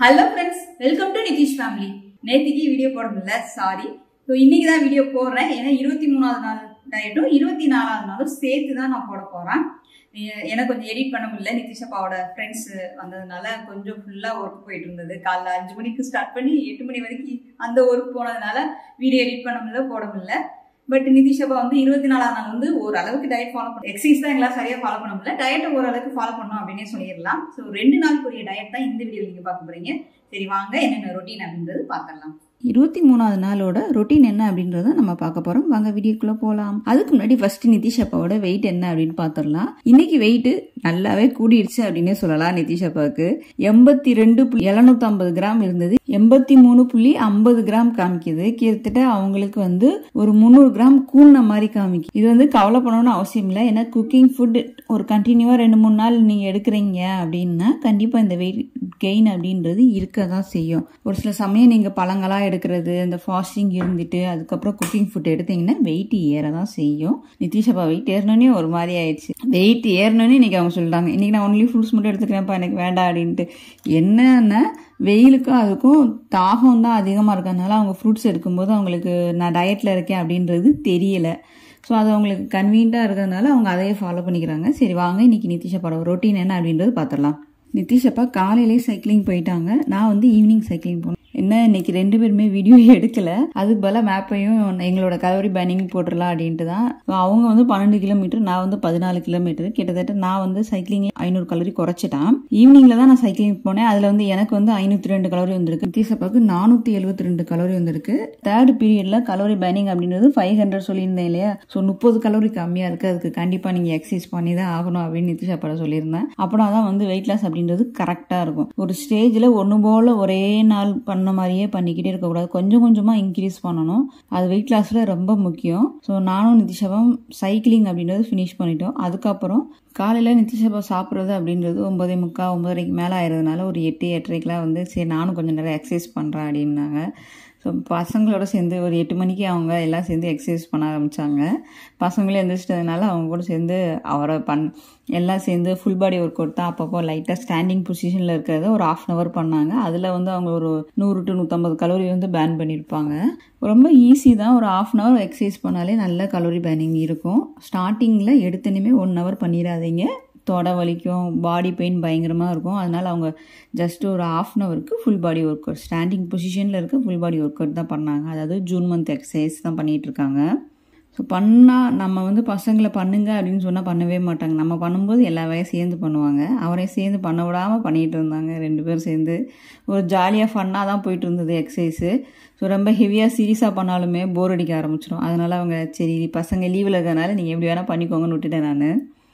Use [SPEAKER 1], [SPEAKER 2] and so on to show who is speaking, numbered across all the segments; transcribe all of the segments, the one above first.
[SPEAKER 1] hello friends welcome to Nitish family நேத்திக்கு video போட முடியல சாரி ஸோ இன்னைக்கு தான் வீடியோ போடுறேன் ஏன்னா இருபத்தி மூணாவது நாள் டயட்டும் இருபத்தி நாலாவது நாளும் சேர்த்து தான் நான் போட போகிறேன் எனக்கு கொஞ்சம் எடிட் பண்ண முடியல நிதிஷ் அப்பாவோட ஃப்ரெண்ட்ஸ் வந்ததுனால கொஞ்சம் ஃபுல்லாக ஒர்க் போயிட்டு இருந்தது காலைல அஞ்சு மணிக்கு ஸ்டார்ட் பண்ணி எட்டு மணி வரைக்கும் அந்த ஒர்க் போனதுனால வீடியோ எடிட் பண்ண முடியல போட முடியல பட் நிதிஷ் அப்பா வந்து இருபத்தி நாலாம் நாள் வந்து ஒரு அளவுக்கு டயட் ஃபாலோ பண்ண எக்ஸசைஸ் தான் எங்களால் சரியாக ஃபாலோ பண்ண முடியல டயட்டை ஓரளவுக்கு ஃபாலோ பண்ணோம் அப்படின்னே சொல்லிடலாம் ஸோ ரெண்டு நாளுக்குரிய டயட் தான் இந்த வீடியோ நீங்கள் பார்க்க போறீங்க சரி வாங்க என்னென்ன ரொட்டீன் அப்படின்றது பார்க்கலாம்
[SPEAKER 2] இருபத்தி மூணாவது நாளோட ரொட்டீன் என்ன அப்படின்றத நம்ம பார்க்க போறோம் வாங்க வீடியோக்குள்ள போகலாம் அதுக்கு முன்னாடி ஃபர்ஸ்ட் நிதிஷ் அப்பாவோட வெயிட் என்ன அப்படின்னு பார்த்துடலாம் இன்னைக்கு வெயிட் நல்லாவே கூடிடுச்சு அப்படின்னே சொல்லலாம் நிதிஷ் அப்பாவுக்கு எண்பத்தி ரெண்டு புள்ளி எழுநூத்தி ஐம்பது கிராம் இருந்தது எண்பத்தி மூணு புள்ளி ஐம்பது கிராம் காமிக்குது கிட்டத்தட்ட அவங்களுக்கு வந்து ஒரு முந்நூறு கிராம் கூண்ண மாதிரி காமிக்கும் இது வந்து கவலைப்படணும்னு அவசியம் இல்லை ஏன்னா குக்கிங் ஃபுட் ஒரு கண்டினியூவா ரெண்டு மூணு நாள் நீங்க எடுக்கிறீங்க அப்படின்னா கண்டிப்பா இந்த வெயிட் கெயின் அப்படின்றது இருக்க தான் செய்யும் ஒரு சில சமயம் நீங்க பழங்களா எடுக்கிறது இந்த ஃபாஸ்டிங் இருந்துட்டு அதுக்கப்புறம் குக்கிங் ஃபுட் எடுத்தீங்கன்னா வெயிட் ஏற தான் செய்யும் நிதிஷ் அப்பா வெயிட் ஏறணுன்னே ஒரு மாதிரி ஆயிடுச்சு வெயிட் ஏறணும்னு இன்னைக்கு அவங்க சொல்லிட்டாங்க இன்னைக்கு நான் ஒன்லி ஃப்ரூட்ஸ் மட்டும் எடுத்துக்கிறேன்ப்பா எனக்கு வேண்டாம் அப்படின்ட்டு என்னன்னா வெயிலுக்கும் அதுக்கும் தாகம் தான் அதிகமாக இருக்கிறதுனால அவங்க ஃப்ரூட்ஸ் எடுக்கும்போது அவங்களுக்கு நான் டயட்டில் இருக்கேன் அப்படின்றது தெரியல ஸோ அது அவங்களுக்கு கன்வீனியாக இருக்கிறதுனால அவங்க அதையே ஃபாலோ பண்ணிக்கிறாங்க சரி வாங்க இன்னைக்கு நிதிஷ் அப்பாவோட ரொட்டீன் என்ன அப்படின்றது பார்த்துடலாம் நிதிஷ் அப்பா காலையிலேயே சைக்கிளிங் போயிட்டாங்க நான் வந்து ஈவினிங் சைக்கிளிங் போனேன் என்ன இன்னைக்கு ரெண்டு பேருமே வீடியோ எடுக்கல அதுக்கு பதிலாக மேப்பையும் எங்களோட கலோரி பேனிங் போட்டுடலாம் அப்படின்ட்டு தான் அவங்க வந்து பன்னெண்டு கிலோமீட்டர் நான் வந்து பதினாலு கிலோமீட்டர் கிட்டத்தட்ட நான் வந்து சைக்கிளிங் ஐநூறு கலோரி குறைச்சிட்டேன் ஈவினிங்ல தான் நான் சைக்கிளிங் போனேன் அதுல வந்து எனக்கு வந்து ஐநூத்தி ரெண்டு கலோரி வந்திருக்கு நிதிஷப்பாக்கு நானூத்தி எழுபத்தி ரெண்டு கலோரி வந்திருக்கு தேர்ட் பீரியட்ல கலோரி பேனிங் அப்படின்றது ஃபைவ் ஹண்ட்ரட் சொல்லியிருந்தேன் இல்லையா ஸோ முப்பது கலோரி கம்மியா இருக்கு அதுக்கு கண்டிப்பா நீங்க எக்ஸசைஸ் பண்ணி தான் ஆகணும் அப்படின்னு நிதிஷ் அப்பாட சொல்லியிருந்தேன் அப்படின்னா தான் வந்து வெயிட் லாஸ் அப்படின்றது கரெக்டா இருக்கும் ஒரு ஸ்டேஜ்ல ஒன்று போல ஒரே நாள் பண்ண மாதிரியே பண்ணிக்கிட்டே இருக்கக்கூடாது கொஞ்சம் கொஞ்சமாக இன்க்ரீஸ் பண்ணணும் அது வெயிட் லாஸில் ரொம்ப முக்கியம் ஸோ நானும் நிதிஷபம் சைக்கிளிங் அப்படின்றது ஃபினிஷ் பண்ணிட்டோம் அதுக்கப்புறம் காலையில் நிதிஷபா சாப்பிட்றது அப்படின்றது ஒன்பதே முக்கால் ஒன்பதரைக்கு மேலே ஆயிடுறதுனால ஒரு எட்டு எட்டரைக்கெலாம் வந்து சரி நானும் கொஞ்சம் நேரம் எக்ஸசைஸ் பண்ணுறேன் அப்படின்னாங்க ஸோ பசங்களோட சேர்ந்து ஒரு எட்டு மணிக்கு அவங்க எல்லாம் சேர்ந்து எக்ஸசைஸ் பண்ண ஆரம்பித்தாங்க பசங்களும் எந்திரிச்சிட்டதுனால அவங்க கூட சேர்ந்து அவரை பண் எல்லாம் சேர்ந்து ஃபுல் பாடி ஒர்க் அவுட் தான் அப்பப்போ லைட்டாக ஸ்டாண்டிங் பொசிஷனில் இருக்கிறத ஒரு ஆஃப் அன் ஹவர் பண்ணாங்க அதில் வந்து அவங்க ஒரு நூறு டு நூற்றம்பது கலோரி வந்து பேன் பண்ணியிருப்பாங்க ரொம்ப ஈஸி தான் ஒரு ஆஃப் அன் ஹவர் எக்ஸசைஸ் பண்ணாலே நல்ல கலோரி பேனிங் இருக்கும் ஸ்டார்டிங்கில் எடுத்தனுமே ஒன் ஹவர் பண்ணிடாதீங்க தொட வலிக்கும் பாடி பெயின் பயங்கரமாக இருக்கும் அதனால் அவங்க ஜஸ்ட் ஒரு ஆஃப் அன் ஹவருக்கு full body work out standing பொசிஷனில் இருக்க ஃபுல் பாடி ஒர்க் அவுட் தான் பண்ணாங்க அதாவது ஜூன் மந்த் எக்ஸசைஸ் தான் பண்ணிகிட்டு இருக்காங்க ஸோ பண்ணால் நம்ம வந்து பசங்களை பண்ணுங்க அப்படின்னு சொன்னால் பண்ணவே மாட்டாங்க நம்ம பண்ணும்போது எல்லா வேலையும் சேர்ந்து பண்ணுவாங்க அவரையும் சேர்ந்து பண்ண விடாமல் பண்ணிகிட்டு இருந்தாங்க ரெண்டு பேரும் சேர்ந்து ஒரு ஜாலியாக ஃபன்னாக தான் போயிட்டு இருந்தது எக்ஸசைஸு ஸோ ரொம்ப ஹெவியாக சீரியஸாக பண்ணாலுமே போர் அடிக்க ஆரம்பிச்சிடும் அதனால் அவங்க சரி பசங்க லீவில் இருக்கிறதுனால நீங்கள் எப்படி வேணால் பண்ணிக்கோங்கன்னு விட்டுட்டேன் நான்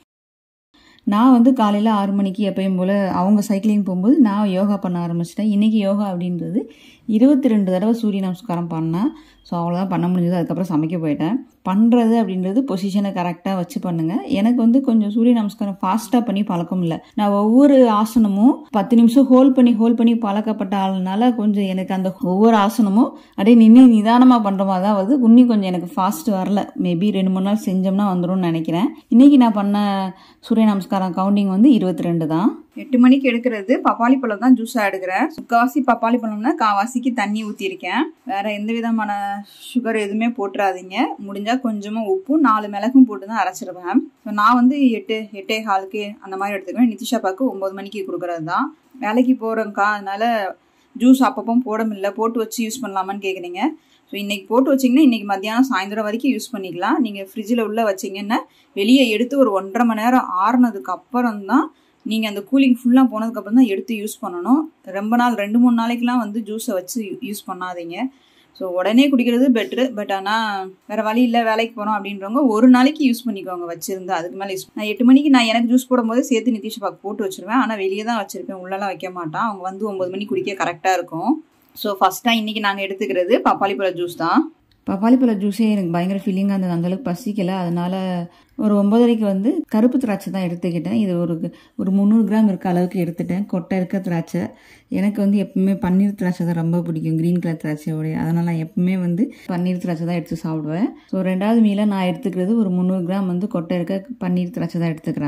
[SPEAKER 2] நான் வந்து காலையில் ஆறு மணிக்கு எப்பயும் போல் அவங்க சைக்கிளிங் போகும்போது நான் யோகா பண்ண ஆரம்பிச்சிட்டேன் இன்றைக்கி யோகா அப்படின்றது இருபத்தி ரெண்டு தடவை சூரிய நமஸ்காரம் பண்ணேன் ஸோ அவ்வளோதான் பண்ண முடிஞ்சது அதுக்கப்புறம் சமைக்க போயிட்டேன் பண்ணுறது அப்படின்றது பொசிஷனை கரெக்டாக வச்சு பண்ணுங்கள் எனக்கு வந்து கொஞ்சம் சூரிய நமஸ்காரம் ஃபாஸ்ட்டாக பண்ணி பழக்கம் இல்லை நான் ஒவ்வொரு ஆசனமும் பத்து நிமிஷம் ஹோல்ட் பண்ணி ஹோல்ட் பண்ணி பழக்கப்பட்ட ஆளுனால கொஞ்சம் எனக்கு அந்த ஒவ்வொரு ஆசனமும் அப்படியே நின்று நிதானமாக பண்ணுற மாதிரி தான் வருது இன்னும் கொஞ்சம் எனக்கு ஃபாஸ்ட் வரல மேபி ரெண்டு மூணு நாள் செஞ்சோம்னா வந்துடும்னு நினைக்கிறேன் இன்றைக்கி நான் பண்ண சூரிய நமஸ்காரம் கவுண்டிங் வந்து இருபத்தி ரெண்டு தான்
[SPEAKER 1] எட்டு மணிக்கு எடுக்கிறது பப்பாளி பழம் தான் ஜூஸாக எடுக்கிறேன் முக்கால்வாசி பப்பாளி பழம்னா காவாசிக்கு தண்ணி ஊற்றிருக்கேன் வேற எந்த விதமான சுகர் எதுவுமே போட்டுறாதீங்க முடிஞ்சால் கொஞ்சமாக உப்பும் நாலு மிளகும் போட்டு தான் அரைச்சிருவேன் ஸோ நான் வந்து எட்டு எட்டே காலுக்கு அந்த மாதிரி எடுத்துக்குவேன் நிதிஷாப்பாக்கு ஒம்பது மணிக்கு கொடுக்குறது தான் வேலைக்கு போகிறேங்க்கா அதனால ஜூஸ் அப்பப்போ போட முடியல போட்டு வச்சு யூஸ் பண்ணலாமான்னு கேட்குறீங்க ஸோ இன்றைக்கி போட்டு வச்சிங்கன்னா இன்றைக்கி மத்தியானம் சாயந்தரம் வரைக்கும் யூஸ் பண்ணிக்கலாம் நீங்கள் ஃப்ரிட்ஜில் உள்ளே வச்சிங்கன்னா வெளியே எடுத்து ஒரு ஒன்றரை மணி நேரம் ஆறுனதுக்கு அப்புறம் தான் நீங்கள் அந்த கூலிங் ஃபுல்லாக போனதுக்கப்புறம் தான் எடுத்து யூஸ் பண்ணணும் ரொம்ப நாள் ரெண்டு மூணு நாளைக்கெலாம் வந்து ஜூஸை வச்சு யூஸ் பண்ணாதீங்க ஸோ உடனே குடிக்கிறது பெட்ரு பட் ஆனால் வேறு வழி இல்லை வேலைக்கு போகிறோம் அப்படின்றவங்க ஒரு நாளைக்கு யூஸ் பண்ணிக்கோங்க வச்சிருந்து அதுக்கு மேலே யூஸ் நான் எட்டு மணிக்கு நான் எனக்கு ஜூஸ் போடும்போது சேர்த்து நிதிஷ் பாக்கு போட்டு வச்சுருவேன் ஆனால் வெளியே தான் வச்சுருப்பேன் உள்ளெல்லாம் வைக்க மாட்டான் அவங்க வந்து ஒம்பது மணி குடிக்க கரெக்டாக இருக்கும் ஸோ ஃபஸ்ட்டாக இன்றைக்கி நாங்கள் எடுத்துக்கிறது பப்பாளி பழ ஜூஸ் தான்
[SPEAKER 2] பப்பாளி பழ ஜூஸே எனக்கு பயங்கர ஃபீலிங்காக இருந்தது அந்தளவுக்கு பசிக்கலை அதனால ஒரு ஒன்பதரைக்கு வந்து கருப்பு திராட்சை தான் எடுத்துக்கிட்டேன் இது ஒரு ஒரு முந்நூறு கிராம் இருக்க அளவுக்கு எடுத்துட்டேன் கொட்டை இருக்க திராட்சை எனக்கு வந்து எப்பவுமே பன்னீர் திராட்சை தான் ரொம்ப பிடிக்கும் க்ரீன் கலர் திராட்சையோடைய அதனால் நான் எப்பவுமே வந்து பன்னீர் திராட்சை தான் எடுத்து சாப்பிடுவேன் ஸோ ரெண்டாவது மீல நான் எடுத்துக்கிறது ஒரு முந்நூறு கிராம் வந்து கொட்டை இருக்க பன்னீர் திராட்சை தான் எடுத்துக்கிறேன்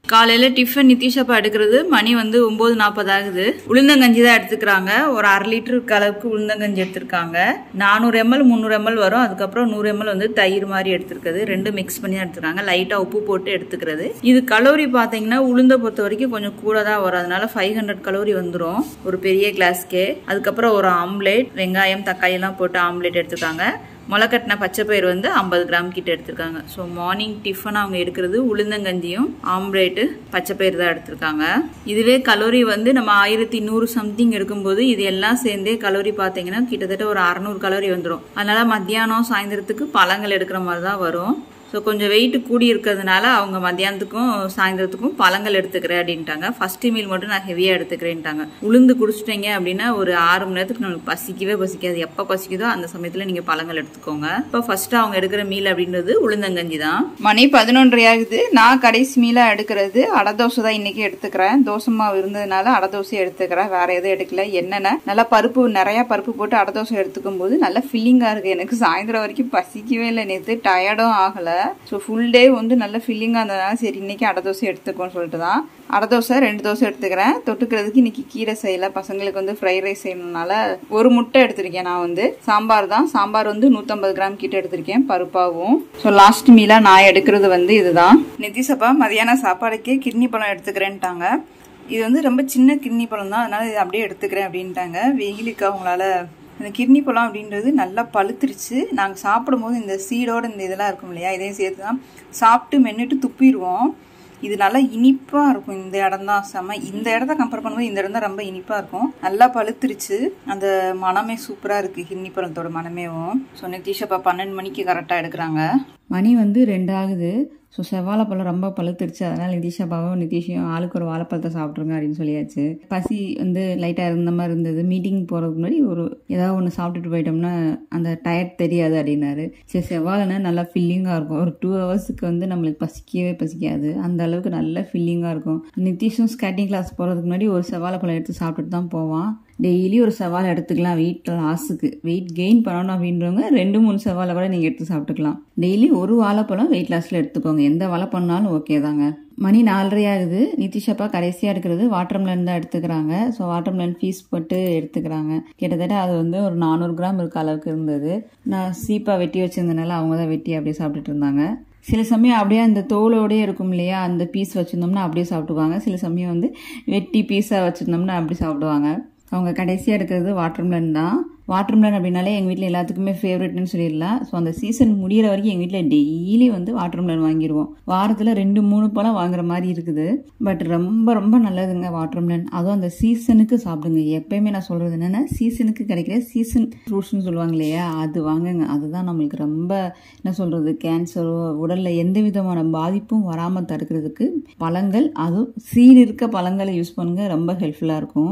[SPEAKER 1] காலையில் டிஃபன் நிதிஷப்பா எடுக்கிறது மணி வந்து ஒம்பது நாற்பது ஆகுது உளுந்தங்கஞ்சி தான் எடுத்துக்கிறாங்க ஒரு அரை லிட்டருக்கு அளவுக்கு உளுந்தங்கஞ்சி எடுத்திருக்காங்க நானூறு எம்எல் முந்நூறு எம்எல் வரும் அதுக்கப்புறம் நூறு எம்எல் வந்து தயிர் மாதிரி எடுத்துருக்குது ரெண்டு மிக்ஸ் பண்ணி தான் எடுத்துக்கிறாங்க லைட்டாக உப்பு போட்டு எடுத்துக்கிறது இது கலோரி பார்த்தீங்கன்னா உளுந்த பொறுத்த வரைக்கும் கொஞ்சம் கூட தான் வரும் அதனால ஃபைவ் ஹண்ட்ரட் கலோரி வந்துடும் ஒரு பெரிய கிளாஸ்க்கே அதுக்கப்புறம் ஒரு ஆம்லேட் வெங்காயம் தக்காளி எல்லாம் போட்டு ஆம்லேட் எடுத்துக்காங்க முளைக்கட்டின பச்சை பயிர் வந்து ஐம்பது கிராம் கிட்ட எடுத்திருக்காங்க ஸோ மார்னிங் டிஃபன் அவங்க எடுக்கிறது உளுந்தங்கஞ்சியும் ஆம்லேட்டு பச்சை பயிர் தான் எடுத்திருக்காங்க இதுவே கலோரி வந்து நம்ம ஆயிரத்தி நூறு சம்திங் எடுக்கும்போது இது எல்லாம் சேர்ந்தே கலோரி பார்த்தீங்கன்னா கிட்டத்தட்ட ஒரு அறநூறு கலோரி வந்துடும் அதனால மத்தியானம் சாயந்தரத்துக்கு பழங்கள் எடுக்கிற மாதிரி தான் வரும் ஸோ கொஞ்சம் வெயிட் கூடி இருக்கிறதுனால அவங்க மத்தியானத்துக்கும் சாயந்தரத்துக்கும் பழங்கள் எடுத்துக்கிறேன் அப்படின்ட்டாங்க ஃபர்ஸ்ட் மீல் மட்டும் நான் ஹெவியாக எடுத்துக்கிறேன்ட்டாங்க உளுந்து குடிச்சிட்டீங்க அப்படின்னா ஒரு ஆறு மணி நேரத்துக்கு நம்மளுக்கு பசிக்கவே பசிக்காது எப்போ பசிக்குதோ அந்த சமயத்தில் நீங்கள் பழங்கள் எடுத்துக்கோங்க இப்போ ஃபர்ஸ்ட் அவங்க எடுக்கிற மீல் அப்படின்றது உளுந்தங்கஞ்சி தான் மணி பதினொன்றரை ஆகுது நான் கடைசி மீலாக எடுக்கிறது அடை தோசை தான் இன்னைக்கு எடுத்துக்கிறேன் தோசை மாவு இருந்ததுனால அடை தோசை எடுத்துக்கிறேன் வேற எதுவும் எடுக்கல என்னென்ன நல்லா பருப்பு நிறைய பருப்பு போட்டு அடை தோசை எடுத்துக்கும் போது நல்லா ஃபில்லிங்காக இருக்கு எனக்கு சாயந்தரம் வரைக்கும் பசிக்கவே இல்லை நேற்று டயர்டும் ஆகலை ஸோ ஃபுல் டே வந்து நல்ல ஃபில்லிங்காக இருந்ததுனால சரி இன்னைக்கு அடை தோசை எடுத்துக்கோன்னு சொல்லிட்டு தான் அடை தோசை ரெண்டு தோசை எடுத்துக்கிறேன் தொட்டுக்கிறதுக்கு இன்னைக்கு கீரை செய்யல பசங்களுக்கு வந்து ஃப்ரைட் ரைஸ் செய்யணும்னால ஒரு முட்டை எடுத்திருக்கேன் நான் வந்து சாம்பார் தான் சாம்பார் வந்து நூற்றம்பது கிராம் கிட்ட எடுத்திருக்கேன் பருப்பாவும் ஸோ லாஸ்ட் மீலாக நான் எடுக்கிறது வந்து இதுதான் நிதிசப்பா மதியான சாப்பாடுக்கே கிட்னி பழம் எடுத்துக்கிறேன்ட்டாங்க இது வந்து ரொம்ப சின்ன கிட்னி பழம் தான் அதனால இது அப்படியே எடுத்துக்கிறேன் அப்படின்ட்டாங்க வெயிலுக்கு அவங்களால இந்த கிட்னி பழம் அப்படின்றது நல்லா பழுத்துருச்சு நாங்கள் சாப்பிடும்போது இந்த சீடோட இந்த இதெல்லாம் இருக்கும் இல்லையா இதையும் சேர்த்து தான் சாப்பிட்டு மென்னுட்டு துப்பிடுவோம் இது நல்லா இனிப்பாக இருக்கும் இந்த இடம் தான் செம்ம இந்த இடத்த கம்பேர் பண்ணும்போது இந்த இடம் தான் ரொம்ப இனிப்பாக இருக்கும் நல்லா பழுத்துருச்சு அந்த மனமே சூப்பராக இருக்குது கிட்னி பழத்தோட மனமேவும் ஸோ நிதிஷப்பா பன்னெண்டு மணிக்கு கரெக்டாக எடுக்கிறாங்க
[SPEAKER 2] மணி வந்து ரெண்டு ஆகுது ஸோ செவ்வாழைப்பழம் ரொம்ப பழுத்துருச்சு அதனால் நிதிஷா பாவும் நிதிஷையும் ஆளுக்கு ஒரு வாழைப்பழத்தை சாப்பிட்ருங்க அப்படின்னு சொல்லியாச்சு பசி வந்து லைட்டாக இருந்த மாதிரி இருந்தது மீட்டிங் போகிறதுக்கு முன்னாடி ஒரு ஏதாவது ஒன்று சாப்பிட்டுட்டு போயிட்டோம்னா அந்த டயர்ட் தெரியாது அப்படின்னாரு சரி செவ்வாழைனா நல்லா ஃபில்லிங்காக இருக்கும் ஒரு டூ ஹவர்ஸுக்கு வந்து நம்மளுக்கு பசிக்கவே பசிக்காது அந்த அளவுக்கு நல்ல ஃபில்லிங்காக இருக்கும் நிதிஷும் ஸ்கேட்டிங் கிளாஸ் போகிறதுக்கு முன்னாடி ஒரு செவ்வாழைப்பழம் எடுத்து சாப்பிட்டுட்டு தான் போவான் டெய்லி ஒரு செவ்வாழை எடுத்துக்கலாம் வெயிட் லாஸுக்கு வெயிட் கெயின் பண்ணணும் அப்படின்றவங்க ரெண்டு மூணு செவ்வாழை கூட நீங்கள் எடுத்து சாப்பிட்டுக்கலாம் டெய்லி ஒரு வாழைப்பழம் வெயிட் லாஸில் எடுத்துக்கோங்க எந்த வாழைப்பழம்னாலும் ஓகே தாங்க மணி நாலரை ஆகுது நிதிஷப்பா கடைசியாக எடுக்கிறது வாட்டர்மெலன் தான் எடுத்துக்கிறாங்க ஸோ வாட்டர்மெலன் ஃபீஸ் போட்டு எடுத்துக்கிறாங்க கிட்டத்தட்ட அது வந்து ஒரு நானூறு கிராம் இருக்க அளவுக்கு இருந்தது நான் சீப்பாக வெட்டி வச்சிருந்தனால அவங்க தான் வெட்டி அப்படியே சாப்பிட்டுட்டு இருந்தாங்க சில சமயம் அப்படியே அந்த தோலோடயே இருக்கும் இல்லையா அந்த பீஸ் வச்சுருந்தோம்னா அப்படியே சாப்பிடுவாங்க சில சமயம் வந்து வெட்டி பீஸாக வச்சுருந்தோம்னா அப்படி சாப்பிடுவாங்க அவங்க கடைசியாக எடுக்கிறது வாட்டர்மெலன் தான் வாட்டர்மெலன் அப்படின்னாலே எங்கள் வீட்டில் எல்லாத்துக்குமே ஃபேவரெட்னு சொல்லிடலாம் ஸோ அந்த சீசன் முடிகிற வரைக்கும் எங்கள் வீட்டில் டெய்லி வந்து வாட்டர்மெலன் வாங்கிடுவோம் வாரத்தில் ரெண்டு மூணு பழம் வாங்குற மாதிரி இருக்குது பட் ரொம்ப ரொம்ப நல்லதுங்க வாட்டர்மெலன் அதுவும் அந்த சீசனுக்கு சாப்பிடுங்க எப்பயுமே நான் சொல்கிறது என்னென்னா சீசனுக்கு கிடைக்கிற சீசன் ஃப்ரூட்ஸ்னு சொல்லுவாங்க இல்லையா அது வாங்குங்க அதுதான் நம்மளுக்கு ரொம்ப என்ன சொல்கிறது கேன்சரோ உடலில் எந்த விதமான பாதிப்பும் வராமல் தடுக்கிறதுக்கு பழங்கள் அதுவும் சீடு இருக்க பழங்களை யூஸ் பண்ணுங்க ரொம்ப ஹெல்ப்ஃபுல்லாக இருக்கும்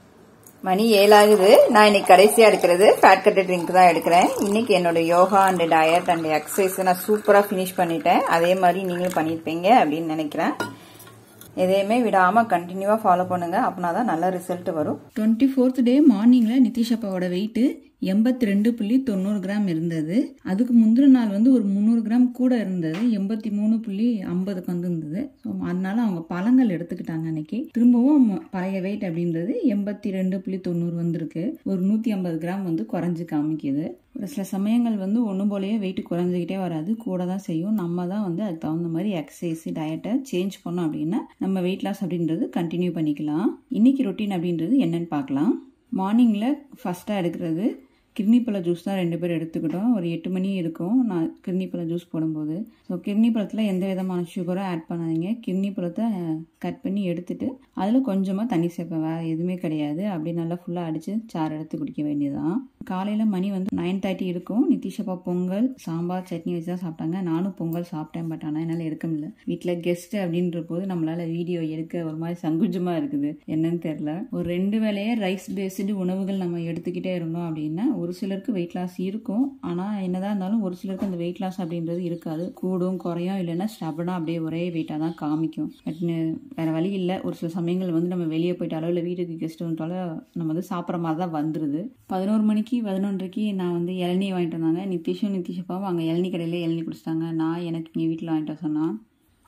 [SPEAKER 1] மணி ஏழாகுது நான் இன்னைக்கு கடைசியாக எடுக்கிறது ஃபேட் கட்டட் ட்ரிங்க் தான் எடுக்கிறேன் இன்னைக்கு என்னோட yoga and diet and exercise நான் சூப்பராக ஃபினிஷ் பண்ணிட்டேன் அதே மாதிரி நீங்களும் பண்ணியிருப்பீங்க அப்படின்னு நினைக்கிறேன் எதையுமே விடாமல் கண்டினியூவாக ஃபாலோ பண்ணுங்கள் அப்படின்னா தான் நல்ல ரிசல்ட் வரும்
[SPEAKER 2] டுவெண்ட்டி ஃபோர்த் டே மார்னிங்கில் நிதிஷ் அப்பாவோட வெயிட்டு எண்பத்தி ரெண்டு புள்ளி தொண்ணூறு கிராம் இருந்தது அதுக்கு முந்தின நாள் வந்து ஒரு முந்நூறு கிராம் கூட இருந்தது எண்பத்தி மூணு புள்ளி ஐம்பதுக்கு வந்து இருந்தது ஸோ அதனால அவங்க பழங்கள் எடுத்துக்கிட்டாங்க அன்னைக்கு திரும்பவும் பழைய வெயிட் அப்படின்றது எண்பத்தி ரெண்டு புள்ளி தொண்ணூறு வந்திருக்கு ஒரு நூற்றி ஐம்பது கிராம் வந்து குறைஞ்சு காமிக்குது ஒரு சில சமயங்கள் வந்து ஒன்று போலயே வெயிட் குறைஞ்சிக்கிட்டே வராது கூட தான் செய்யும் நம்ம தான் வந்து அதுக்கு தகுந்த மாதிரி எக்ஸசைஸ் டயட்டை சேஞ்ச் பண்ணோம் அப்படின்னா நம்ம வெயிட் லாஸ் அப்படின்றது கண்டினியூ பண்ணிக்கலாம் இன்னைக்கு ரொட்டீன் அப்படின்றது என்னன்னு பார்க்கலாம் மார்னிங்கில் ஃபஸ்ட்டாக எடுக்கிறது கிட்னி பழ ஜூஸ் தான் ரெண்டு பேர் எடுத்துக்கிட்டோம் ஒரு எட்டு மணி இருக்கும் நான் கிட்னி பழ ஜூஸ் போடும்போது ஸோ கிட்னி பழத்தில் எந்த விதமான சுகரும் ஆட் பண்ணாதீங்க கிட்னி பழத்தை கட் பண்ணி எடுத்துட்டு அதில் கொஞ்சமாக தண்ணி சேர்ப்பேன் வேறு எதுவுமே கிடையாது அப்படி நல்லா ஃபுல்லாக அடித்து சாறு எடுத்து குடிக்க வேண்டியதுதான் காலையில் மணி வந்து நைன் தேர்ட்டி இருக்கும் நிதிஷப்பா பொங்கல் சாம்பார் சட்னி வச்சு தான் சாப்பிட்டாங்க நானும் பொங்கல் சாப்பிட்டேன் பட் ஆனால் என்னால் எடுக்க முடியல வீட்டில் கெஸ்ட்டு அப்படின்ற போது நம்மளால் வீடியோ எடுக்க ஒரு மாதிரி சங்குஜமாக இருக்குது என்னன்னு தெரில ஒரு ரெண்டு வேலையே ரைஸ் பேஸ்டு உணவுகள் நம்ம எடுத்துக்கிட்டே இருந்தோம் அப்படின்னா ஒரு சிலருக்கு வெயிட் லாஸ் இருக்கும் ஆனால் என்னதான் இருந்தாலும் ஒரு சிலருக்கு அந்த வெயிட் லாஸ் அப்படின்றது இருக்காது கூடும் குறையும் இல்லைன்னா ஸ்டபனாக அப்படியே ஒரே வெயிட்டாக தான் காமிக்கும் பட் வேறு வழி இல்லை ஒரு சில சமயங்கள் வந்து நம்ம வெளியே போயிட்டாலோ இல்லை வீட்டுக்கு கெஸ்ட் வந்துட்டாலோ நம்ம வந்து சாப்பிட்ற மாதிரி தான் வந்துடுது பதினோரு மணிக்கு பதினொன்றரைக்கு நான் வந்து இளநீ வாங்கிட்டு வந்தாங்க நிதிஷும் நிதிஷப்பாவும் அங்கே இளநீ கடையில் இளநீ குடிச்சிட்டாங்க நான் எனக்கு இங்கே வீட்டில் வாங்கிட்டு வர சொன்னான்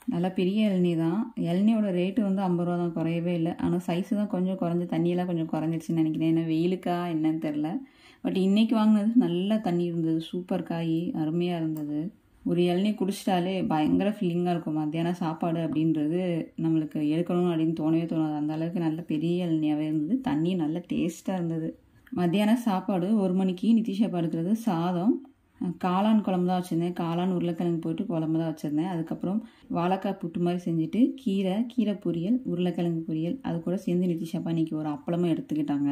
[SPEAKER 2] நல்லா பெரிய இளநீ தான் இளநியோட ரேட்டு வந்து ஐம்பது ரூபா தான் குறையவே இல்லை ஆனால் சைஸு தான் கொஞ்சம் குறைஞ்சி தண்ணியெல்லாம் கொஞ்சம் குறைஞ்சிருச்சுன்னு நினைக்கிறேன் ஏன்னா வெயிலுக்கா என்னன்னு தெரில பட் இன்றைக்கி வாங்கினது நல்ல தண்ணி இருந்தது சூப்பர் காய் அருமையாக இருந்தது ஒரு இளநீ குடிச்சிட்டாலே பயங்கர ஃபீலிங்காக இருக்கும் மத்தியானம் சாப்பாடு அப்படின்றது நம்மளுக்கு எடுக்கணும் அப்படின்னு தோணவே தோணாது அந்த அளவுக்கு நல்ல பெரிய இளநியாகவே இருந்தது தண்ணி நல்ல டேஸ்ட்டாக இருந்தது மத்தியானம் சாப்பாடு ஒரு மணிக்கு நிதிஷா படுக்கிறது சாதம் காளான் குழம்பு தான் வச்சுருந்தேன் காளான் உருளைக்கிழங்கு போட்டு குழம்பு தான் வச்சுருந்தேன் அதுக்கப்புறம் வாழைக்காய் புட்டு மாதிரி செஞ்சுட்டு கீரை கீரை பொரியல் உருளைக்கிழங்கு பொரியல் அது கூட சேர்ந்து நிதிஷாப்பா இன்றைக்கி ஒரு அப்பளமும் எடுத்துக்கிட்டாங்க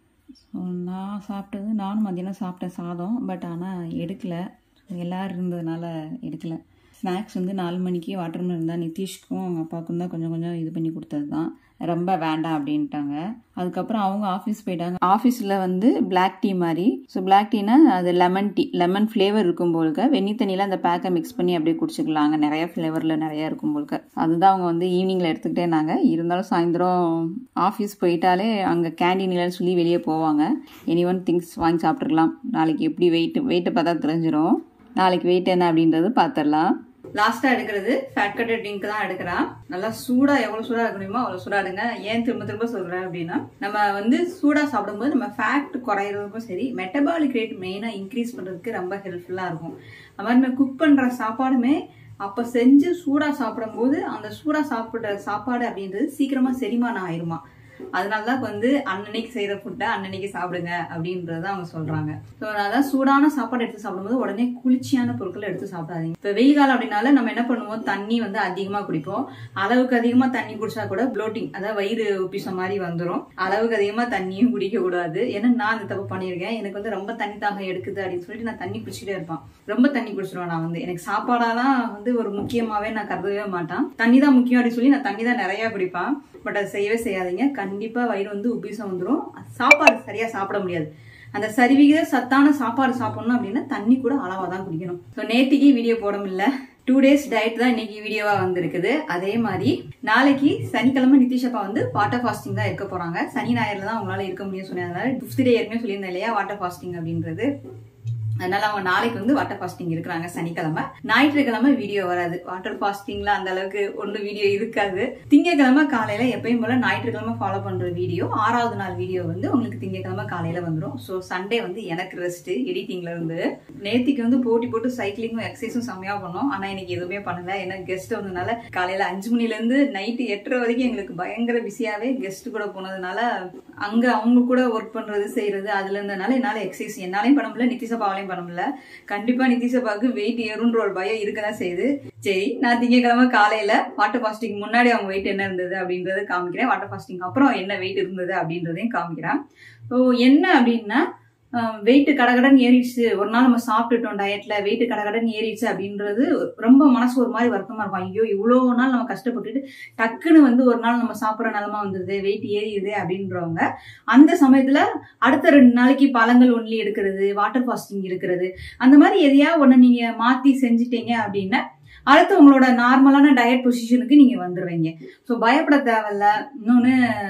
[SPEAKER 2] ஸோ நான் சாப்பிட்டது நானும் மத்தியானம் சாப்பிட்டேன் சாதம் பட் ஆனால் எடுக்கலை எல்லோரும் இருந்ததுனால எடுக்கலை ஸ்நாக்ஸ் வந்து நாலு மணிக்கு வாட்டர்மெலன் இருந்தால் நிதிஷ்க்கும் அவங்க அப்பாவுக்கும் தான் கொஞ்சம் கொஞ்சம் இது பண்ணி கொடுத்தது தான் ரொம்ப வேண்டாம் அப்படின்ட்டாங்க அதுக்கப்புறம் அவங்க ஆஃபீஸ் போயிட்டாங்க ஆஃபீஸில் வந்து பிளாக் டீ மாதிரி ஸோ பிளாக் டீனா அது லெமன் டீ லெமன் ஃப்ளேவர் இருக்கும் போலுக்க வெந்நி தண்ணியில் அந்த பேக்கை மிக்ஸ் பண்ணி அப்படியே குடிச்சிக்கலாம் அங்கே நிறைய ஃப்ளேவரில் நிறைய இருக்கும் போலுக்க அதுதான் அவங்க வந்து ஈவினிங்கில் எடுத்துக்கிட்டே இருந்தாங்க இருந்தாலும் சாயந்தரம் ஆஃபீஸ் போயிட்டாலே அங்கே கேண்டீனில் சொல்லி வெளியே போவாங்க எனி ஒன் திங்ஸ் வாங்கி சாப்பிட்ருக்கலாம் நாளைக்கு எப்படி வெயிட் வெயிட்டை பார்த்தா தெரிஞ்சிடும் நாளைக்கு வெயிட் என்ன அப்படின்றது பார்த்துடலாம்
[SPEAKER 1] லாஸ்டா எடுக்கிறது ஃபேட் கட்டட் ட்ரிங்க் தான் எடுக்கிறான் நல்லா சூடா எவ்வளவு சூடா இருக்க முடியுமோ அவ்வளவு சூடா எடுங்க ஏன் திரும்ப திரும்ப சொல்றேன் அப்படின்னா நம்ம வந்து சூடா சாப்பிடும்போது நம்ம ஃபேட் குறையிறதுக்கும் சரி மெட்டபாலிக் ரேட் மெயினா இன்க்ரீஸ் பண்றதுக்கு ரொம்ப ஹெல்ப்ஃபுல்லா இருக்கும் அது மாதிரி நம்ம குக் பண்ற சாப்பாடுமே அப்ப செஞ்சு சூடா சாப்பிடும்போது அந்த சூடா சாப்பிடுற சாப்பாடு அப்படின்றது சீக்கிரமா செரிமானம் ஆயிருமா அதனாலதான் வந்து அன்னன்னைக்கு செய்யற ஃபுட்டை அன்னன்னைக்கு சாப்பிடுங்க அப்படின்றத அவங்க சொல்றாங்க ஸோ அதான் சூடான சாப்பாடு எடுத்து சாப்பிடும்போது உடனே குளிர்ச்சியான பொருட்களை எடுத்து சாப்பிடாதீங்க இப்போ வெயில் காலம் அப்படின்னால நம்ம என்ன பண்ணுவோம் தண்ணி வந்து அதிகமா குடிப்போம் அளவுக்கு அதிகமா தண்ணி குடிச்சா கூட ப்ளோட்டிங் அதாவது வயிறு உப்பிச மாதிரி வந்துடும் அளவுக்கு அதிகமா தண்ணியும் குடிக்க கூடாது ஏன்னா நான் அந்த தப்பு பண்ணியிருக்கேன் எனக்கு வந்து ரொம்ப தண்ணி தாகம் எடுக்குது அப்படின்னு சொல்லிட்டு நான் தண்ணி குடிச்சிட்டே இருப்பேன் ரொம்ப தண்ணி குடிச்சிருவேன் நான் வந்து எனக்கு சாப்பாடாலாம் வந்து ஒரு முக்கியமாவே நான் கருதவே மாட்டேன் தண்ணி தான் முக்கியம் அப்படின்னு சொல்லி நான் தண்ணி தான் நிறைய குடிப்பேன் பட் அதை செய்யவே செய்யாதீங்க கண்டிப்பா வயிறு வந்து உபீசம் வந்துடும் சாப்பாடு சரியா சாப்பிட முடியாது அந்த சரிவிகித சத்தான சாப்பாடு சாப்பிடணும் அப்படின்னா தண்ணி கூட அளவா தான் குடிக்கணும் ஸோ நேத்திக்கு வீடியோ போட முடியல டூ டேஸ் டயட் தான் இன்னைக்கு வீடியோவா வந்திருக்குது அதே மாதிரி நாளைக்கு சனிக்கிழமை நிதிஷப்பா வந்து வாட்டர் ஃபாஸ்டிங் தான் இருக்க போறாங்க சனி ஞாயிறுல தான் அவங்களால இருக்க முடியும் சொன்னதுனால ஃபிஃப்த் டே ஏற்கனவே சொல்லியிருந்தேன் இல்லையா வாட்டர் ஃபாஸ்டிங் அப்படின்றது அதனால அவங்க நாளைக்கு வந்து வாட்டர் ஃபாஸ்டிங் இருக்கிறாங்க சனிக்கிழமை ஞாயிற்றுக்கிழமை வீடியோ வராது வாட்டர் ஃபாஸ்டிங்ல அந்த அளவுக்கு ஒன்று வீடியோ இருக்காது திங்கக்கிழமை காலையில எப்பயும் போல ஞாயிற்றுக்கிழமை ஃபாலோ பண்ற வீடியோ ஆறாவது நாள் வீடியோ வந்து உங்களுக்கு திங்கக்கிழமை காலையில வந்துடும் ஸோ சண்டே வந்து எனக்கு ரெஸ்ட் எடிட்டிங்ல இருந்து நேத்திக்கு வந்து போட்டி போட்டு சைக்கிளிங்கும் எக்ஸசைஸும் செம்மையா பண்ணோம் ஆனா இன்னைக்கு எதுவுமே பண்ணல ஏன்னா கெஸ்ட் வந்ததுனால காலையில அஞ்சு மணில இருந்து நைட்டு எட்டரை வரைக்கும் எங்களுக்கு பயங்கர பிஸியாவே கெஸ்ட் கூட போனதுனால அங்க அவங்க கூட ஒர்க் பண்றது செய்யறது அதுல இருந்தனால என்னால எக்ஸசைஸ் என்னாலையும் பண்ண முடியல நிதிசபாவாலையும் பண்ண முடியல கண்டிப்பா நிதிசபாவுக்கு வெயிட் ஏறுன்ற ஒரு பயம் இருக்கதான் செய்யுது சரி நான் திங்கக்கிழமை காலையில வாட்டர் ஃபாஸ்டிங் முன்னாடி அவங்க வெயிட் என்ன இருந்தது அப்படின்றத காமிக்கிறேன் வாட்டர் ஃபாஸ்டிங் அப்புறம் என்ன வெயிட் இருந்தது அப்படின்றதையும் காமிக்கிறேன் ஸோ என்ன அப்படின்னா வெயிட் கடகடன் ஏறிடுச்சு ஒரு நாள் நம்ம சாப்பிட்டுட்டோம் டயட்ல வெயிட் கடகடன் ஏறிடுச்சு அப்படின்றது ரொம்ப மனசு ஒரு மாதிரி வருத்தமா இருக்கும் ஐயோ இவ்வளோ நாள் நம்ம கஷ்டப்பட்டுட்டு டக்குன்னு வந்து ஒரு நாள் நம்ம சாப்பிட்ற நிலமா வந்தது வெயிட் ஏறிடுது அப்படின்றவங்க அந்த சமயத்துல அடுத்த ரெண்டு நாளைக்கு பழங்கள் ஒன்லி எடுக்கிறது வாட்டர் ஃபாஸ்டிங் இருக்கிறது அந்த மாதிரி எதையா ஒன்று நீங்க மாத்தி செஞ்சுட்டீங்க அப்படின்னா அடுத்து உங்களோட நார்மலான டயட் பொசிஷனுக்கு நீங்க வந்துடுவீங்க ஸோ பயப்பட தேவையில்ல இன்னொன்று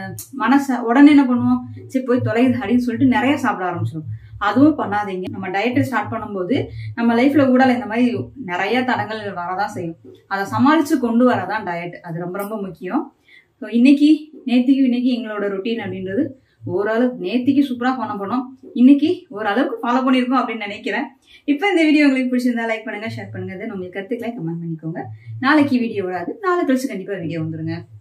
[SPEAKER 1] மனசை உடனே என்ன பண்ணுவோம் சரி போய் தொலையுது அப்படின்னு சொல்லிட்டு நிறைய சாப்பிட ஆரம்பிச்சிடும் அதுவும் பண்ணாதீங்க நம்ம டயட்டை ஸ்டார்ட் பண்ணும்போது நம்ம லைஃப்ல ஊடால இந்த மாதிரி நிறைய தடங்கள் வரதான் செய்யும் அதை சமாளிச்சு கொண்டு வரதான் டயட் அது ரொம்ப ரொம்ப முக்கியம் ஸோ இன்னைக்கு நேத்திக்கு இன்னைக்கு எங்களோட ரொட்டீன் அப்படின்றது ஓரளவு நேத்திக்கு சூப்பராக பண்ண போனோம் இன்னைக்கு ஓரளவுக்கு ஃபாலோ பண்ணியிருக்கோம் அப்படின்னு நினைக்கிறேன் இப்போ இந்த வீடியோ உங்களுக்கு பிடிச்சிருந்தா லைக் பண்ணுங்க ஷேர் பண்ணுங்க தென் உங்களுக்கு கருத்துக்களை கமெண்ட் பண்ணிக்கோங்க நாளைக்கு வீடியோ வராது நாளை கழிச்சு கண்டிப்பாக வீடியோ வந்துருங்க